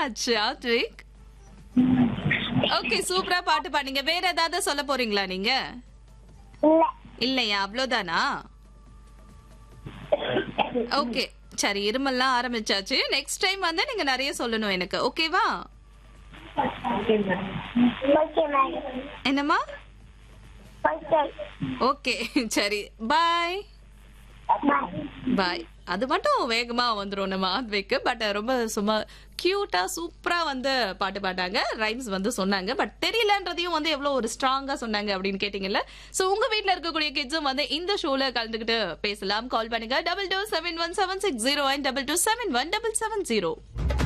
ஆச்சு ஆத்விக் ஓகே சூப்பரா பாட்டு பாடுங்க வேற ஏதாவது சொல்ல போறீங்களா நீங்க இல்ல இல்லையா அவ்வளவுதானா ஓகே சரி இருமல்லாம் ஆரம்பிச்சாச்சு நெக்ஸ்ட் டைம் வந்து நீங்க நிறைய சொல்லணும் எனக்கு ஓகேவா ஓகே மேடம் என்னம்மா ஓகே ஓகே சரி பாய் பாய் பாய் அது மட்டும் வேகமா வந்துரும் நம்ம ஆத்விக்கு பட் ரொம்ப சும்மா கியூட்டா சூப்பரா வந்து பாட்டு பாட்டாங்க ரைம்ஸ் வந்து சொன்னாங்க பட் தெரியலன்றதையும் வந்து எவ்வளவு ஒரு ஸ்ட்ராங்கா சொன்னாங்க அப்படின்னு கேட்டீங்கல்ல சோ உங்க வீட்ல இருக்கக்கூடிய கிட்ஸும் வந்து இந்த ஷோல கலந்துக்கிட்டு பேசலாம் கால் பண்ணுங்க double two seven one seven six zero and double two seven one double seven zero